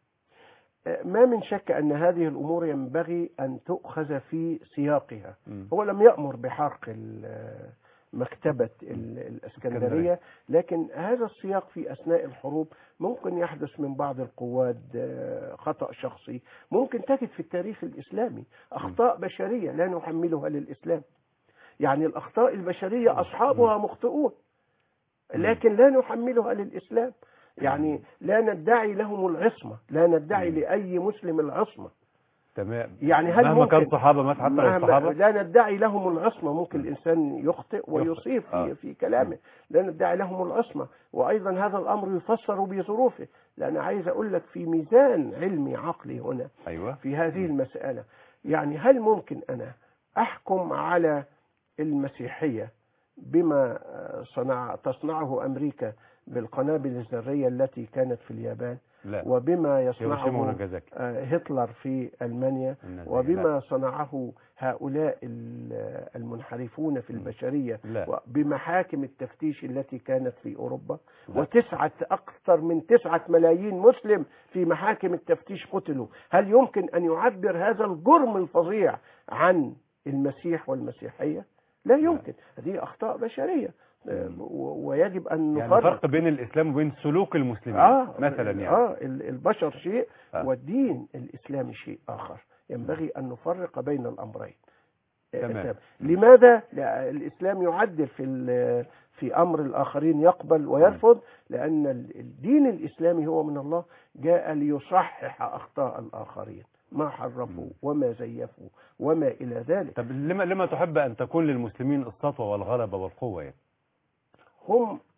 ما من شك أن هذه الأمور ينبغي أن تؤخذ في سياقها م. هو لم يأمر بحرق ال- مكتبة ال- الإسكندرية لكن هذا السياق في أثناء الحروب ممكن يحدث من بعض القوات آه، خطأ شخصي ممكن تجد في التاريخ الإسلامي أخطاء بشرية لا نحملها للإسلام يعني الأخطاء البشرية أصحابها مخطئون لكن لا نحملها للإسلام يعني لا ندعي لهم العصمة لا ندعي مم. لأي مسلم العصمة تمام يعني هل مهما كان ممكن- صحابة مات حتى لو مهما- الصحابة لا ندعي لهم العصمة ممكن الإنسان يخطئ ويصيب آه. في, في كلامه لا ندعي لهم العصمة وأيضا هذا الأمر يفسر بظروفه لأن عايز أقول لك في ميزان علمي عقلي هنا أيوة في هذه المسألة يعني هل ممكن أنا أحكم على المسيحية بما آه، صنع تصنعه أمريكا بالقنابل الذرية التي كانت في اليابان لا وبما هيروشيما يصنعه وناجازاكي آه، هتلر في ألمانيا الناس دي. وبما صنعه هؤلاء ال- المنحرفون في البشرية لا. بمحاكم التفتيش التي كانت في أوروبا لا. وتسعة أكثر من تسعة ملايين مسلم في محاكم التفتيش قتلوا هل يمكن أن يعبر هذا الجرم الفظيع عن المسيح والمسيحية لا يمكن هذه أخطاء بشرية آه، مم. و- ويجب أن يعني نفرق فرق بين الإسلام وبين سلوك المسلمين آه مثلا يعني آه ال- البشر شيء آه. والدين الإسلامي شيء آخر ينبغي أن نفرق بين الأمرين آه، تمام. تمام. لماذا لا، الإسلام يعدل في ال- في أمر الآخرين يقبل ويرفض لأن ال- الدين الإسلامي هو من الله جاء ليصحح أخطاء الآخرين ما حرفوا مم. وما زيفوا وما إلى ذلك طب لما لما تحب أن تكون للمسلمين السطوة والغلبة والقوة يعني هم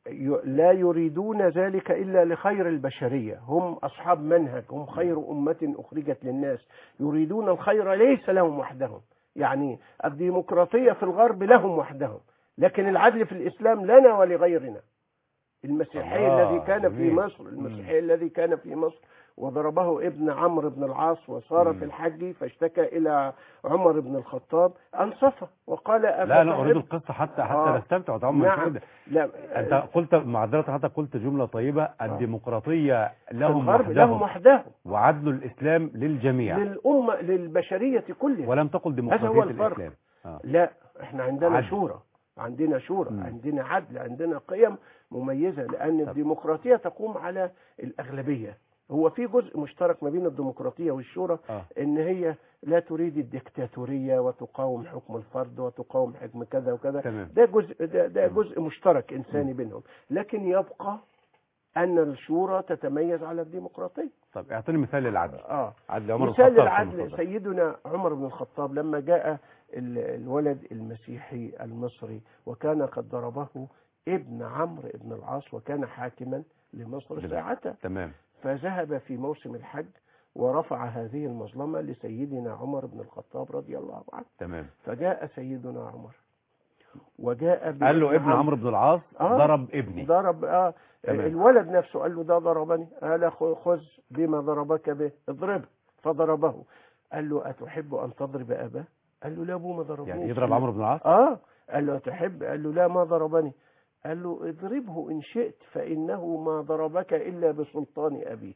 ي- لا يريدون ذلك إلا لخير البشرية هم أصحاب منهج هم خير أمة أخرجت للناس يريدون الخير ليس لهم وحدهم يعني الديمقراطية في الغرب لهم وحدهم لكن العدل في الإسلام لنا ولغيرنا المسيحي الله، الذي كان في جميل. مصر المسيحي الذي كان في مصر وضربه ابن عمرو بن العاص وصار مم. في الحج فاشتكى إلى عمر بن الخطاب أنصفه وقال لا انا اريد أفتحب- القصه حتى حتى آه. نستمتع وتعمل نعم نعم. لا انت قلت معذره حتى قلت جمله طيبه الديمقراطيه لهم الغرب لهم وحدهم وحدهم وعدل الاسلام للجميع للأمة للبشرية كلها ولم تقل هذا ديمقراطيه هو الفرق. الاسلام آه. لا احنا عندنا عدل. شورى عندنا شورى مم. عندنا عدل عندنا قيم مميزة لأن طب. الديمقراطية تقوم على الأغلبية هو في جزء مشترك ما بين الديمقراطية والشورى آه. ان هي لا تريد الدكتاتورية وتقاوم حكم الفرد وتقاوم حكم كذا وكذا تمام ده جزء ده, ده مم. جزء مشترك انساني بينهم لكن يبقى ان الشورى تتميز على الديمقراطية طب اعطيني مثال للعدل اه عدل عمر مثال الخطاب العدل اتفضل. سيدنا عمر بن الخطاب لما جاء ال- الولد المسيحي المصري وكان قد ضربه ابن عمرو بن العاص وكان حاكما لمصر بالله. ساعتها تمام فذهب في موسم الحج ورفع هذه المظلمة لسيدنا عمر بن الخطاب رضي الله عنه تمام فجاء سيدنا عمر وجاء قال له بابن ابن عمرو بن العاص آه. ضرب ابني ضرب آه تمام. الولد نفسه قال له ده ضربني قال خ- خذ بما ضربك به اضربه فضربه قال له أتحب أن تضرب أباه قال له لا أبوه ما ضربني يعني يضرب عمرو بن العاص آه قال له أتحب قال له لا ما ضربني قال له اضربه إن شئت فإنه ما ضربك إلا بسلطان أبيه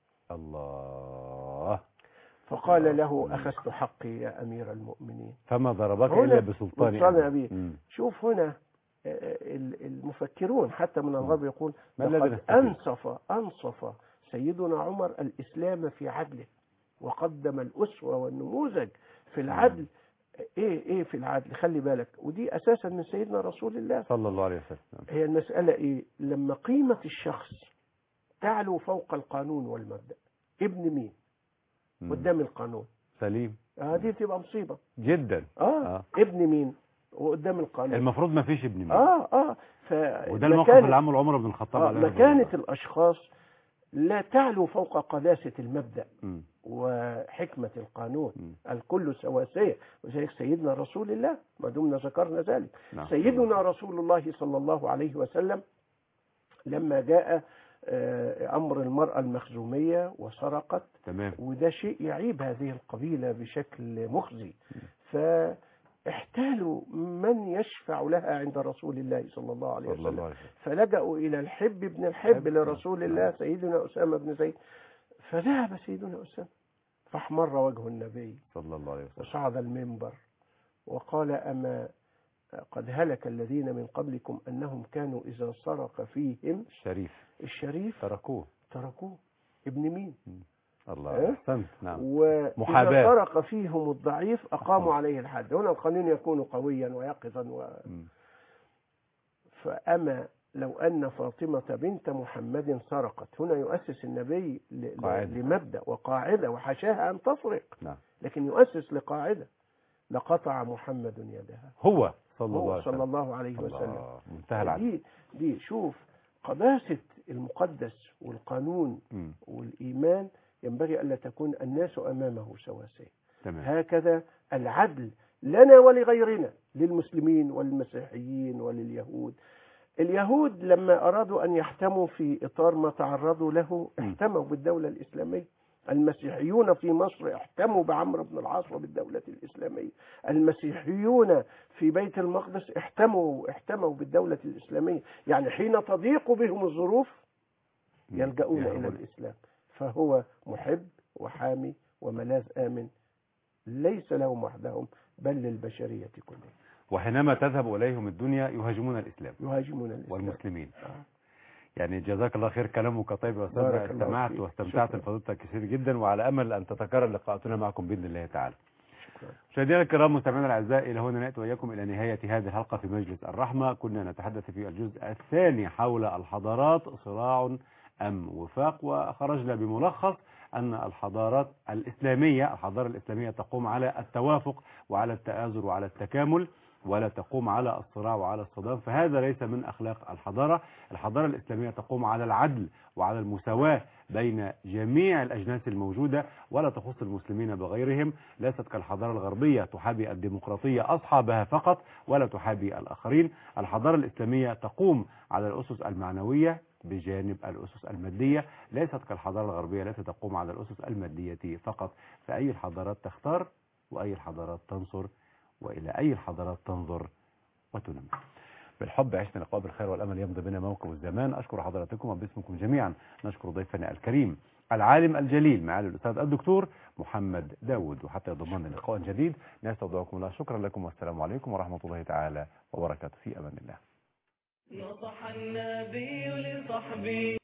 الله فقال له أخذت حقي يا أمير المؤمنين فما ضربك هنا الا بسلطان بسلطان أبيه. أبيه. مم. شوف هنا آه، ال- المفكرون حتى من الغرب يقول ما الذي لقد نستفيد؟ أنصف أنصف سيدنا عمر الإسلام في عدله وقدم الأسوة والنموذج في العدل إيه إيه في العدل خلي بالك ودي أساسا من سيدنا رسول الله صلى الله عليه وسلم هي المسألة إيه لما قيمة الشخص تعلو فوق القانون والمبدأ ابن مين مم. قدام القانون سليم آه دي تبقى مصيبة جدا آه, آه. ابن مين وقدام القانون المفروض ما فيش ابن مين اه اه ف وده الموقف مكانة- اللي عمله عمر بن الخطاب آه عليه رضي مكانة الله. الأشخاص لا تعلو فوق قداسة المبدأ مم. وحكمة القانون مم. الكل سواسية وذلك سيدنا رسول الله ما دمنا ذكرنا ذلك نعم. سيدنا رسول الله صلى الله عليه وسلم لما جاء آه، أمر المرأة المخزومية وسرقت تمام وده شيء يعيب هذه القبيلة بشكل مخزي فاحتالوا من يشفع لها عند رسول الله صلى الله عليه صلى الله وسلم عليه وسلم فلجأوا إلى الحب بن الحب حب. لرسول نعم. الله سيدنا أسامة بن زيد فذهب سيدنا أسامة فاحمر وجه النبي صلى الله عليه وسلم وصعد المنبر وقال أما قد هلك الذين من قبلكم أنهم كانوا إذا سرق فيهم الشريف الشريف تركوه تركوه ابن مين الله إيه؟ احسنت نعم وإذا محاباة. سرق فيهم الضعيف أقاموا عليه الحد هنا القانون يكون قويا ويقظا و... مم. فأما لو أن فاطمة بنت محمد سرقت هنا يؤسس النبي ل... ل- قاعدة. لمبدأ وقاعدة وحاشاها أن تسرق نعم لكن يؤسس لقاعدة لقطع محمد يدها هو صلى الله هو عليه صلى وسلم الله عليه وسلم الله منتهى العدل دي دي شوف قداسة المقدس والقانون مم. والإيمان ينبغي ألا تكون الناس أمامه سواسية تمام هكذا العدل لنا ولغيرنا للمسلمين والمسيحيين ولليهود اليهود لما أرادوا أن يحتموا في إطار ما تعرضوا له م. احتموا بالدولة الإسلامية المسيحيون في مصر احتموا بعمرو بن العاص وبالدولة الإسلامية المسيحيون في بيت المقدس احتموا احتموا بالدولة الإسلامية يعني حين تضيق بهم الظروف يلجؤون إلى يهربون. الإسلام فهو محب وحامي وملاذ آمن ليس لهم وحدهم بل للبشرية كلها وحينما تذهب إليهم الدنيا يهاجمون الإسلام يهاجمون الإسلام والمسلمين آه. يعني جزاك الله خير كلامك طيب يا بارك أستاذ الله استمعت فيك. واستمتعت شكرا. بفضيلتك كثير جدا وعلى أمل أن تتكرر لقاءاتنا معكم بإذن الله تعالى شكرا مشاهدينا الكرام مستمعينا الاعزاء الى هنا ناتي واياكم الى نهايه هذه الحلقه في مجلس الرحمه كنا نتحدث في الجزء الثاني حول الحضارات صراع ام وفاق وخرجنا بملخص ان الحضارات الاسلاميه الحضاره الاسلاميه تقوم على التوافق وعلى التآزر وعلى التكامل ولا تقوم على الصراع وعلى الصدام فهذا ليس من أخلاق الحضارة الحضارة الإسلامية تقوم على العدل وعلى المساواة بين جميع الأجناس الموجودة ولا تخص المسلمين بغيرهم ليست كالحضارة الغربية تحابي الديمقراطية أصحابها فقط ولا تحابي الآخرين الحضارة الإسلامية تقوم على الأسس المعنوية بجانب الأسس المادية ليست كالحضارة الغربية التي تقوم على الأسس المادية فقط فأي الحضارات تختار وأي الحضارات تنصر وإلى أي الحضارات تنظر وتنمي بالحب عشنا لقاء بالخير والأمل يمضي بنا موكب الزمان أشكر حضراتكم وباسمكم جميعا نشكر ضيفنا الكريم العالم الجليل معالي الأستاذ الدكتور محمد داود وحتى يضمن لقاء جديد نستودعكم الله شكرا لكم والسلام عليكم ورحمة الله تعالى وبركاته في أمان الله نصح النبي لصحبه